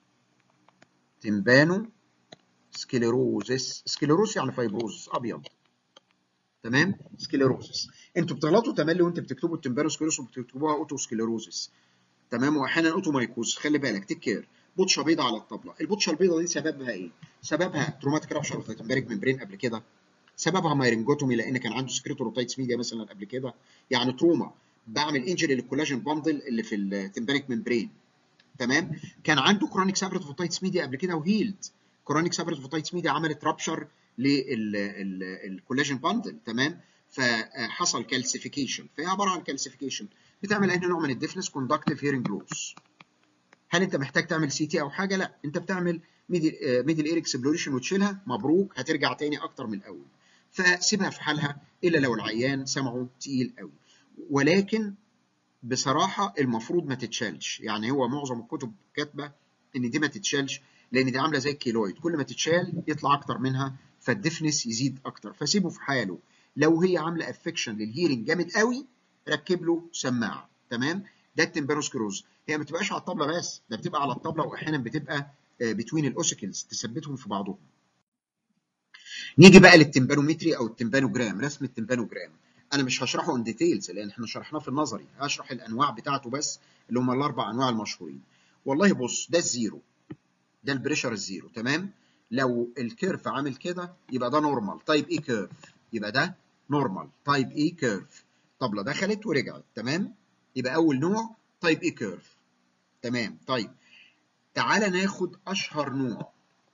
تمبانو سكليروزس سكليروز يعني فايبروزس ابيض تمام سكليروزس انتوا بتغلطوا تملي وانتوا بتكتبوا التمبانوسكليروز وبتكتبوها اوتوسكليروزس تمام واحيانا اوتومايكوز خلي بالك تيك كير بطشه بيضاء على الطبله البطشه البيضاء دي سببها ايه سببها تروماتيك رابشر اوف تمباريك ممبرين قبل كده سببها مايرنجوتومي لان كان عنده سكريتوروتايتس ميديا مثلا قبل كده يعني تروما بعمل انجري للكولاجين باندل اللي في التمباريك ممبرين تمام كان عنده كرونيك سابرتوفوتايتس ميديا قبل كده وهيلد كرونيك سابرتوفوتايتس ميديا عملت رابشر للكولاجين باندل تمام فحصل كالسيفيكيشن فهي عباره عن كالسيفيكيشن بتعمل اي نوع من الديفنس كوندكتيف هيرنج لوس هل انت محتاج تعمل سي تي او حاجه لا انت بتعمل ميدل ميدل اير اكسبلوريشن وتشيلها مبروك هترجع تاني اكتر من الاول فسيبها في حالها الا لو العيان سمعه تقيل قوي ولكن بصراحه المفروض ما تتشالش يعني هو معظم الكتب كاتبه ان دي ما تتشالش لان دي عامله زي الكيلويد كل ما تتشال يطلع اكتر منها فالديفنس يزيد اكتر فسيبه في حاله لو هي عامله افكشن للهيرنج جامد قوي ركب له سماعه تمام ده التمبانوسكروز هي ما بتبقاش على الطبله بس ده بتبقى على الطبله واحيانا بتبقى بتوين الاوسيكلز تثبتهم في بعضهم نيجي بقى للتمبانومتري او التمبانوجرام رسم التمبانوجرام انا مش هشرحه اون ديتيلز لان احنا شرحناه في النظري هشرح الانواع بتاعته بس اللي هم الاربع انواع المشهورين والله بص ده الزيرو ده البريشر الزيرو تمام لو الكيرف عامل كده يبقى ده نورمال تايب اي كيرف يبقى ده نورمال تايب اي كيرف طبله دخلت ورجعت تمام يبقى اول نوع تايب اي كيرف تمام طيب تعالى ناخد اشهر نوع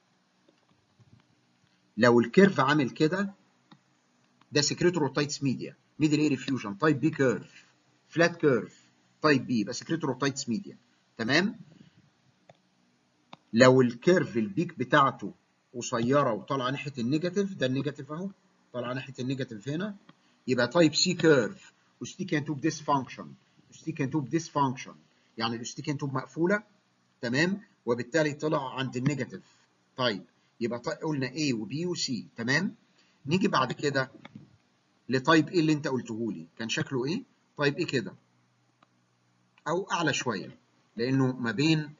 لو الكيرف عامل كده ده سكريتوروتايتس ميديا ميدل اي ريفيوجن تايب بي كيرف فلات كيرف تايب بي يبقى سكريتوروتايتس ميديا تمام لو الكيرف البيك بتاعته قصيره وطالعه ناحيه النيجاتيف ده النيجاتيف اهو طالعه ناحيه النيجاتيف هنا يبقى تايب سي كيرف وستيكان توب ديسفانكشن ستيكان توب ديسفانكشن يعني الاستيكان توب مقفوله تمام وبالتالي طلع عند النيجاتيف طيب يبقى طيب قلنا A و B و C تمام نيجي بعد كده لتايب ايه اللي انت قلته لي كان شكله ايه تايب ايه كده او اعلى شويه لانه ما بين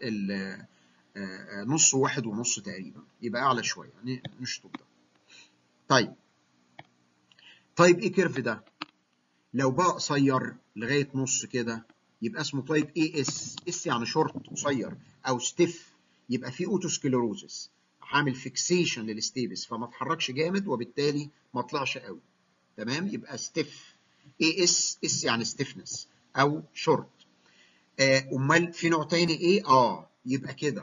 نص واحد ونص تقريبا يبقى اعلى شويه يعني نشطب ده طيب تايب ايه كيرف ده لو بقى قصير لغايه نص كده يبقى اسمه تايب اي اس اس يعني شورت قصير او ستيف يبقى فيه اوتوسكليروزس عامل فيكسيشن للستيبس فما اتحركش جامد وبالتالي ما طلعش قوي تمام يبقى ستيف اي اس اس يعني ستيفنس او شورت امال في نوع تاني ايه اه يبقى كده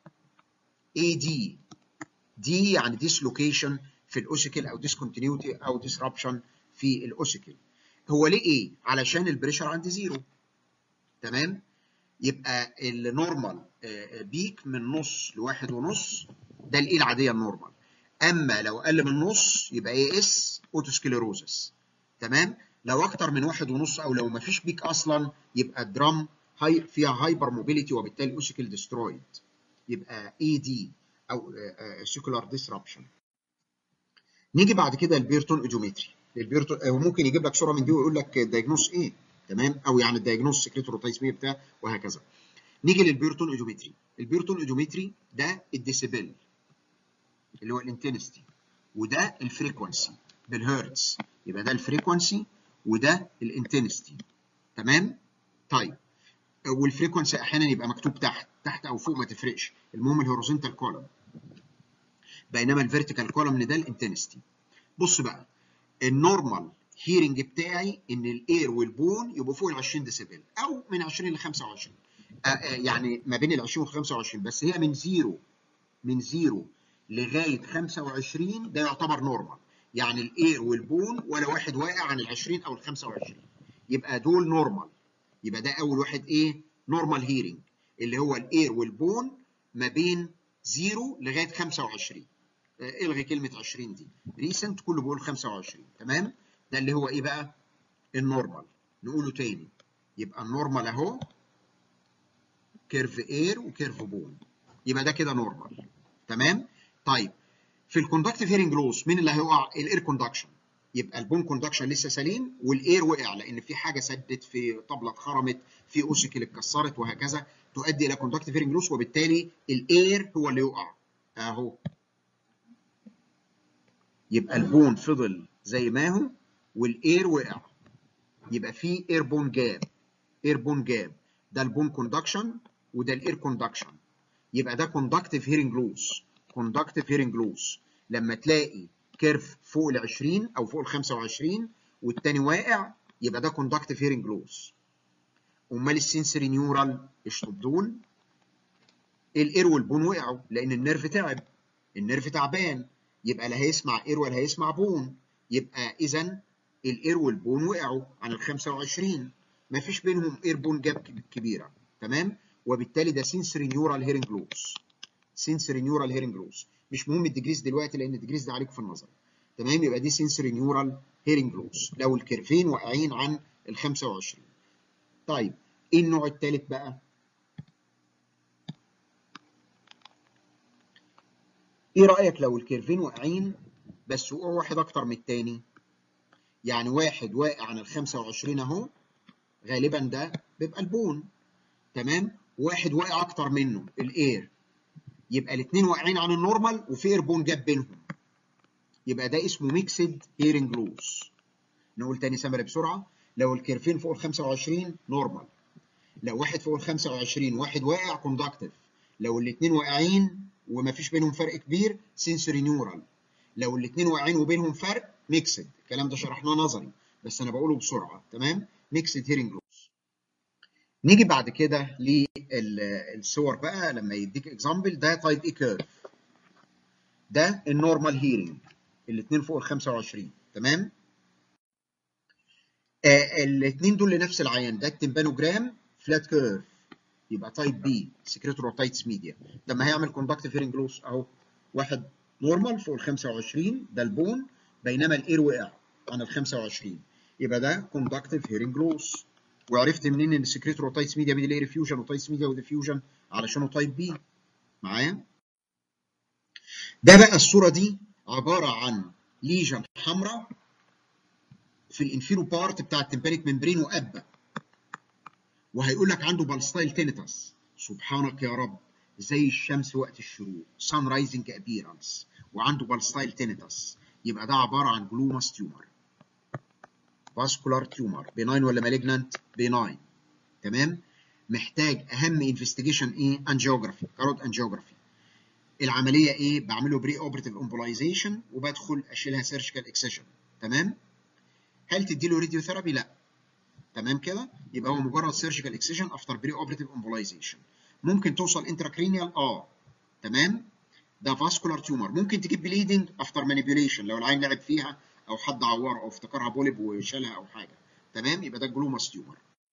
اي دي دي يعني ديسلوكيشن في الاوسيكل او ديسكونتينيوتي او ديسربشن في الاوسيكل هو ليه ايه علشان البريشر عندي زيرو تمام يبقى النورمال بيك من نص لواحد ونص ده الايه العاديه النورمال اما لو اقل من نص يبقى ايه اس اوتوسكليروزس تمام لو اكتر من واحد ونص او لو ما فيش بيك اصلا يبقى الدرام هاي فيها هايبر موبيليتي وبالتالي اوسيكل ديسترويد يبقى اي دي او سيكولار ديسربشن نيجي بعد كده البيرتون اوديومتري البيرتون هو ممكن يجيب لك صوره من دي ويقول لك الدايجنوز ايه تمام او يعني الدايجنوز سكريتوروتايزميه بتاع وهكذا نيجي للبيرتون اوديومتري البيرتون اوديومتري ده الديسيبل اللي هو الانتنستي وده الفريكونسي بالهرتز يبقى ده الفريكونسي وده الانتنستي تمام طيب والفريكونسي احيانا يبقى مكتوب تحت تحت او فوق ما تفرقش المهم الهوريزونتال كولوم بينما الفيرتيكال كولوم ده الانتنستي بص بقى النورمال هيرنج بتاعي ان الاير والبون يبقوا فوق ال 20 ديسيبل او من 20 ل 25 آه آه يعني ما بين ال 20 وال 25 بس هي من زيرو من زيرو لغايه 25 ده يعتبر نورمال يعني الاير والبون ولا واحد واقع عن ال 20 او ال 25 يبقى دول نورمال يبقى ده اول واحد ايه نورمال هيرنج اللي هو الاير والبون ما بين زيرو لغايه 25 الغي كلمه 20 دي ريسنت كله بيقول 25 تمام ده اللي هو ايه بقى النورمال نقوله تاني يبقى النورمال اهو كيرف اير وكيرف بون يبقى ده كده نورمال تمام طيب في الكوندكتيف هيرنج لوس مين اللي هيقع الاير كوندكشن يبقى البون كوندكشن لسه سليم والاير وقع لان في حاجه سدت في طبله اتخرمت في اوسيكل اتكسرت وهكذا تؤدي الى كوندكتيف هيرنج لوس وبالتالي الاير هو اللي يقع اهو يبقى البون فضل زي ما هو والاير وقع يبقى في اير بون جاب اير بون جاب ده البون كوندكشن وده الاير كوندكشن يبقى ده كوندكتيف هيرنج لوس كوندكتيف هيرنج لوس لما تلاقي كيرف فوق ال 20 او فوق ال 25 والتاني واقع يبقى ده كوندكتيف هيرنج لوس امال السنسوري نيورال اشطب دول الاير والبون وقعوا لان النيرف تعب النيرف تعبان يبقى لا هيسمع اير ولا هيسمع بون يبقى اذا الاير والبون وقعوا عن ال 25 ما فيش بينهم اير بون جاب كبيره تمام وبالتالي ده سنسوري نيورال هيرنج لوس سنسوري نيورال هيرنج لوس مش مهم الديجريز دلوقتي لان الديجريز ده عليكم في النظر تمام يبقى دي سنسوري نيورال هيرنج لوس لو الكيرفين واقعين عن ال 25 طيب ايه النوع الثالث بقى ايه رايك لو الكيرفين واقعين بس وقع واحد اكتر من الثاني يعني واحد واقع عن ال 25 اهو غالبا ده بيبقى البون تمام واحد واقع اكتر منه الاير يبقى الاثنين واقعين عن النورمال وفي اير بون جاب بينهم يبقى ده اسمه ميكسد هيرنج لوس نقول تاني سمري بسرعه لو الكيرفين فوق ال 25 نورمال لو واحد فوق ال 25 واحد واقع كوندكتيف لو الاثنين واقعين وما فيش بينهم فرق كبير سنسوري نيورال لو الاثنين واقعين وبينهم فرق ميكسد الكلام ده شرحناه نظري بس انا بقوله بسرعه تمام ميكسد هيرنج لوس نيجي بعد كده للصور بقى لما يديك اكزامبل ده تايب اي كيرف ده النورمال هيرنج الاثنين فوق ال 25 تمام آه الاثنين دول لنفس العيان ده التمبانوجرام فلات كيرف يبقى تايب بي سكريتوروتايتس ميديا لما هيعمل كوندكتيف هيرنج لوس اهو واحد نورمال فوق ال 25 ده البون بينما الاير وقع عن ال 25 يبقى ده كوندكتيف هيرنج لوس وعرفت منين ان السكريتوروتايتس ميديا بيدي ريفيوجن وتايتس ميديا وديفيوجن علشانه تايب بي معايا ده بقى الصوره دي عباره عن ليجن حمراء في الانفيرو بارت بتاع التمبانيك ممبرين وابا وهيقول لك عنده بالستايل تينيتاس سبحانك يا رب زي الشمس وقت الشروق سان رايزنج ابيرانس وعنده بالستايل تينيتاس يبقى ده عباره عن جلوماس تيومر فاسكولار تيومر بيناين ولا مالجنانت بيناين تمام محتاج اهم انفستيجيشن ايه انجيوجرافي كارود انجيوجرافي العمليه ايه بعمل له بري اوبرتيف امبولايزيشن وبدخل اشيلها سيرجيكال اكسجن تمام هل تدي له راديو ثيرابي لا تمام كده يبقى هو مجرد سيرجيكال اكسجن افتر بري اوبرتيف امبولايزيشن ممكن توصل انتراكرينيال اه تمام ده فاسكولار تيومر ممكن تجيب بليدنج افتر مانيبيوليشن لو العين لعب فيها او حد عوره او افتكرها بولب وشالها او حاجه تمام يبقى ده جلوماس تيومر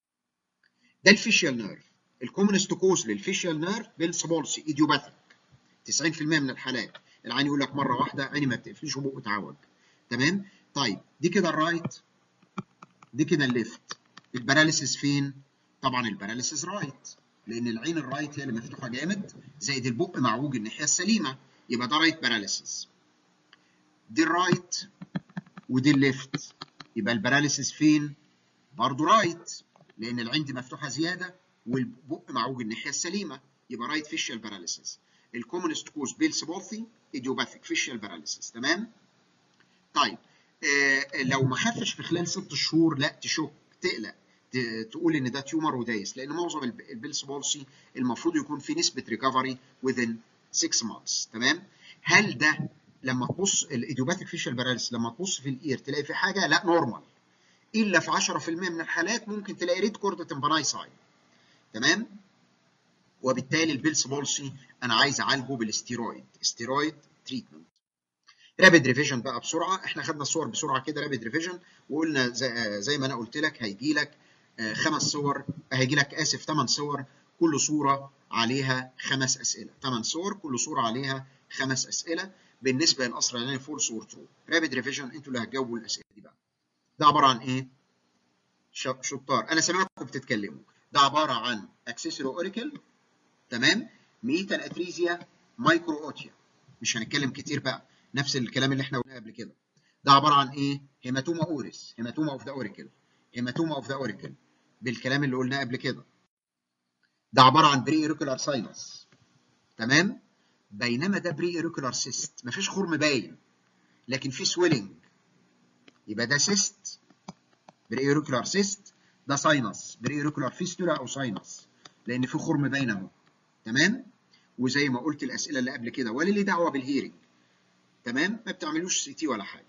ده الفيشيال نيرف الكومنست كوز للفيشيال نيرف بالسبولسي ايديوباثيك 90% من الحالات العين يقول لك مره واحده عيني ما بتقفلش وبقه اتعوج تمام طيب دي كده الرايت دي كده الليفت الباراليسيس فين طبعا الباراليسيس رايت لان العين الرايت هي اللي مفتوحه جامد زائد البق معوج الناحيه السليمه يبقى ده رايت باراليسيس دي الرايت ودي الليفت يبقى الباراليسيس فين برضه رايت لان العين دي مفتوحه زياده والبق معوج الناحيه السليمه يبقى رايت فيشيال باراليسيس الكومونست كوز بيلسبوثي ايديوباثيك فيشيال باراليسيس تمام طيب آه لو ما خفش في خلال ست شهور لا تشك تقلق تقول ان ده تيومر ودايس لان معظم البيلس بولسي المفروض يكون في نسبه ريكفري within 6 months تمام هل ده لما تبص الايديوباثيك فيشال باراليس لما تبص في الاير تلاقي في حاجه لا نورمال الا في 10% من الحالات ممكن تلاقي ريد كورد تمبراي ساين تمام وبالتالي البيلس بولسي انا عايز اعالجه بالاستيرويد استيرويد تريتمنت رابيد ريفيجن بقى بسرعه احنا خدنا الصور بسرعه كده رابيد ريفيجن وقلنا زي, زي ما انا قلت لك هيجي لك خمس صور هيجي لك اسف ثمان صور كل صوره عليها خمس اسئله ثمان صور كل صوره عليها خمس اسئله بالنسبه للقصر العيني فولس اور ترو رابيد ريفيجن انتوا اللي هتجاوبوا الاسئله دي بقى ده عباره عن ايه شطار انا سامعكم بتتكلموا ده عباره عن اكسسوري اوريكل تمام ميتال اتريزيا مايكرو اوتيا مش هنتكلم كتير بقى نفس الكلام اللي احنا قلناه قبل كده ده عباره عن ايه هيماتوما اوريس هيماتوما اوف ذا اوريكل هيماتوما اوف ذا اوريكل بالكلام اللي قلناه قبل كده ده عباره عن بري ايريكولار ساينس تمام بينما ده بري ايريكولار سيست مفيش خرم باين لكن في سويلنج يبقى ده سيست بري ايريكولار سيست ده ساينس بري ايريكولار فيستولا او ساينس لان في خرم باين اهو تمام وزي ما قلت الاسئله اللي قبل كده ولا لي دعوه بالهيرنج تمام ما بتعملوش سي تي ولا حاجه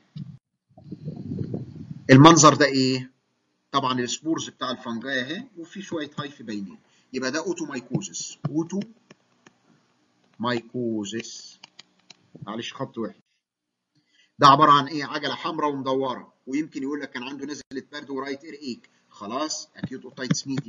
المنظر ده ايه طبعا السبورز بتاع الفنجاي اهي وفي شويه هايف باينين يبقى ده اوتو مايكوزس اوتو مايكوزس معلش خط وحش ده عباره عن ايه عجله حمراء ومدوره ويمكن يقول لك كان عنده نزله برد ورايت اير ايك خلاص اكيوت اوتايتس ميديا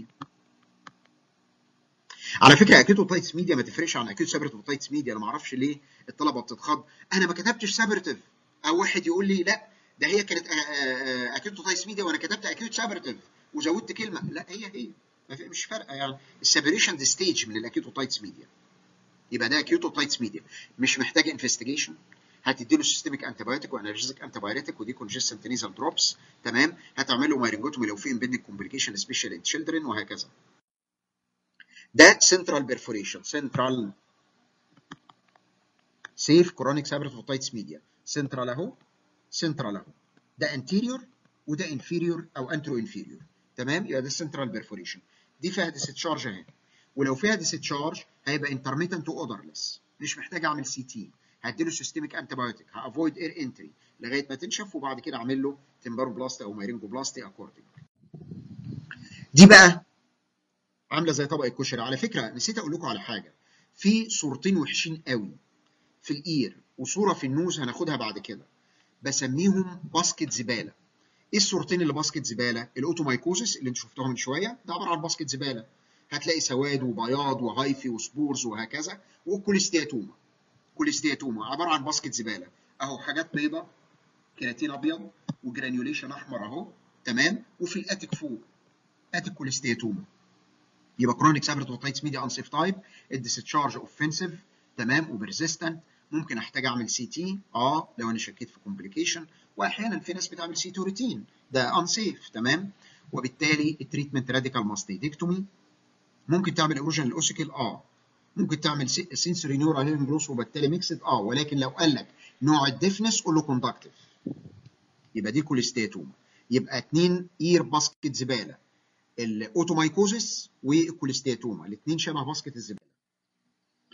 على فكره اكيوت اوتايتس ميديا ما تفرقش عن اكيوت سابرتيف اوتايتس ميديا انا ما اعرفش ليه الطلبه بتتخض انا ما كتبتش سابرتيف او واحد يقول لي لا ده هي كانت اكيوت اوتايتس ميديا وانا كتبت اكيوت سابرتيف وزودت كلمه لا هي هي مش فارقه يعني السيبريشن دي ستيج من الاكيوت اوتايتس ميديا يبقى ده اكيوت اوتايتس ميديا مش محتاج انفستيجيشن هتدي له سيستميك انتيبيوتيك وانالجيزيك انتيبيوتيك ودي كونجستنت نيزل دروبس تمام هتعمل له مايرنجوتومي لو في امبيدنج كومبليكيشن سبيشال ان تشيلدرن وهكذا ده سنترال بيرفوريشن سنترال سيف كرونيك سابرت اوتايتس ميديا سنترال اهو سنترال اهو ده انتيريور وده انفيريور او انترو انفيريور تمام يبقى ده السنترال بيرفوريشن دي فيها ديستشارج اهي ولو فيها ديستشارج هيبقى انترميتنت واودرلس مش محتاج اعمل سي تي هديله سيستميك انتيبيوتيك هافويد اير انتري لغايه ما تنشف وبعد كده اعمل له تمبارو بلاستي او مايرينجو بلاستي اكوردنج دي بقى عامله زي طبق الكشري على فكره نسيت اقول لكم على حاجه في صورتين وحشين قوي في الاير وصوره في النوز هناخدها بعد كده بسميهم باسكت زباله ايه الصورتين اللي باسكت زباله الاوتومايكوزس اللي انتوا شفتوها من شويه ده عباره عن باسكت زباله هتلاقي سواد وبياض وهايفي وسبورز وهكذا والكوليستياتوما كوليستياتوما عباره عن باسكت زباله اهو حاجات بيضه كيراتين ابيض وجرانيوليشن احمر اهو تمام وفي الاتيك فوق اتيك كوليستياتوما يبقى كرونيك سابرت اوتايتس ميديا انسيف تايب الديسشارج اوفنسيف تمام وبرزيستنت ممكن احتاج اعمل سي تي اه لو انا شكيت في كومبليكيشن واحيانا في ناس بتعمل سي تو روتين ده انسيف تمام وبالتالي التريتمنت راديكال ماستيدكتومي ممكن تعمل ايروجن الاوسيكل اه ممكن تعمل سنسوري نيورال هيرنج لوس وبالتالي ميكسد اه ولكن لو قال لك نوع الديفنس قول له كوندكتيف يبقى دي كوليستاتوما يبقى اثنين اير باسكت زباله الاوتومايكوزس والكوليستاتوما الاثنين شبه باسكت الزباله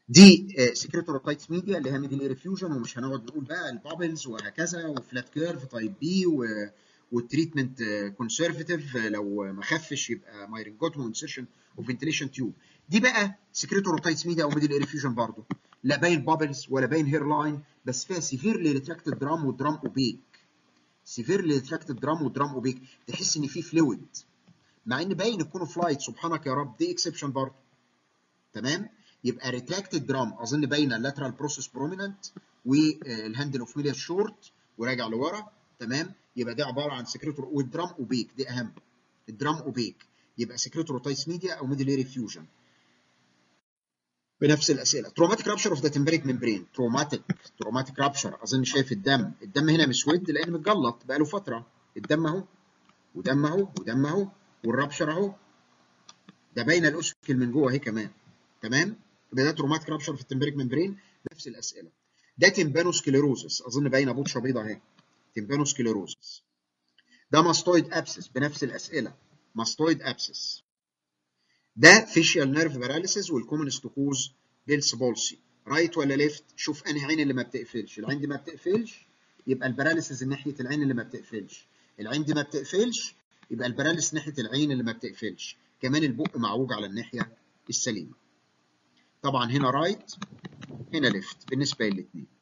دي سكريتوروتايتس ميديا اللي هي ميدل ريفيوجن ومش هنقعد نقول بقى البابلز وهكذا وفلات كيرف تايب بي والتريتمنت كونسرفتيف لو ما خفش يبقى مايرنجوتوم انسيشن وفنتليشن تيوب دي بقى سكريتوروتايتس ميديا او ميدل ريفيوجن برضه لا باين بابلز ولا باين هير لاين بس فيها سيفيرلي ريتراكتد درام ودرام اوبيك سيفيرلي ريتراكتد درام ودرام اوبيك تحس ان في فلويد مع ان باين يكونوا فلايت سبحانك يا رب دي اكسبشن برضه تمام يبقى ريتراكتد درام اظن باينه اللاترال بروسيس بروميننت والهاندل اوف ميليا شورت وراجع لورا تمام يبقى ده عباره عن سكريتور والدرام اوبيك دي اهم الدرام اوبيك يبقى سكريتوروتايس ميديا او ميدل فيوجن بنفس الاسئله تروماتيك رابشر اوف ذا تمبريك ممبرين تروماتيك تروماتيك رابشر اظن شايف الدم الدم هنا مسود لان متجلط بقاله فتره الدم اهو ودم اهو ودم اهو والرابشر اهو ده باينه الاوسكل من جوه اهي كمان تمام يبقى ده تروماتيك رابشر في التمبريك ممبرين نفس الاسئله ده تمبانوسكليروزس اظن باينه بوتشه بيضاء اهي تمبانوسكليروزس ده ماستويد ابسس بنفس الاسئله ماستويد ابسس ده فيشيال نيرف باراليسيس والكومنست كوز بيلس بولسي رايت ولا ليفت شوف انهي عين اللي ما بتقفلش العين دي ما بتقفلش يبقى الباراليسيس ناحيه العين اللي ما بتقفلش العين دي ما بتقفلش يبقى الباراليس ناحيه العين اللي ما بتقفلش كمان البق معوج على الناحيه السليمه طبعا هنا رايت هنا ليفت بالنسبه للاثنين